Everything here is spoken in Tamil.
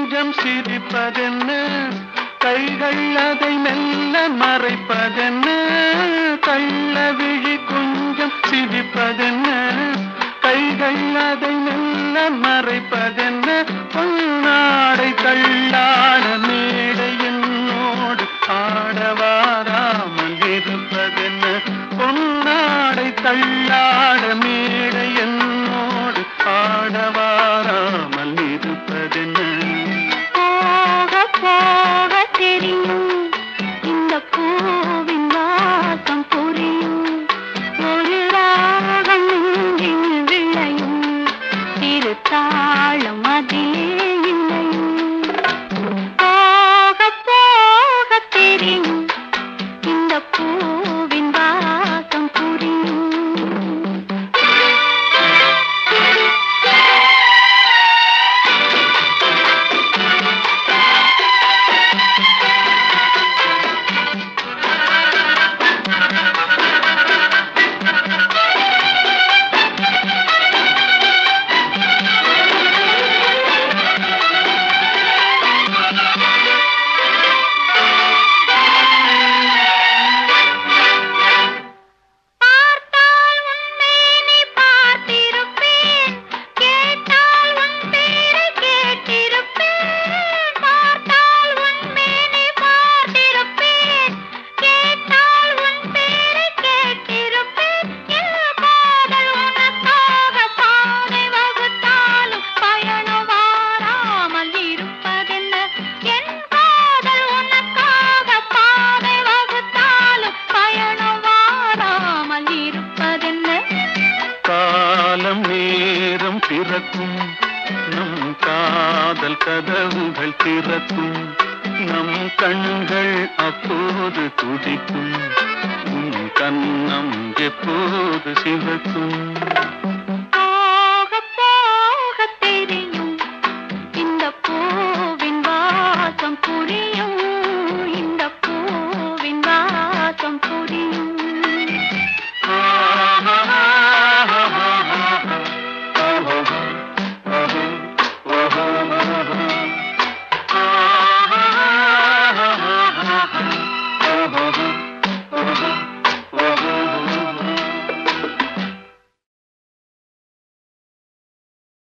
கொஞ்சம் சிரிப்பதென்ன கைகள் அதை மெல்ல மறைப்பதென்ன கள்ள விழி கொஞ்சம் சிரிப்பதென்ன கைகள் அதை மெல்ல மறைப்பதென்ன பொன்னாடை தள்ளாட மேடை என்னோடு ஆடவாராமல் இருப்பதென்ன பொன்னாடை தள்ளாட மேடை என்னோடு ஆடவாராமல் இருப்பதென்ன போக போக தெரியும் இந்த பூவின் வாசம் புரியும் ஒரு ராகம் நெஞ்சில் விளையும் திருத்தாளம் அதிலே இல்லையும் போக போக தெரியும் இந்த பூவின் வாசம் புரியும் பார்த்தால் உன்மேனி பார்த்திருப்பேன் கேட்டால் உன் பேரை கேட்டிருப்பேன் பார்த்தால் உன்மேனி பார்த்திருப்பேன் கேட்டால் உன் பேரை கேட்டிருப்பேன் என் காதல் உனக்காக பாதை வகுத்தாலும் பயணம் வாராமல் இருப்பதென்ன என் காதல் உனக்காக பாதை வகுத்தாலும் பயணம் வாராமல் இருப்பதென்ன காலம் நேரம் பிறக்கும் நம் காதல் கதவுகள் திறக்கும் நம் கண்கள் அப்போது துடிக்கும் உன் கண்ணம் எப்போது சிவக்கும்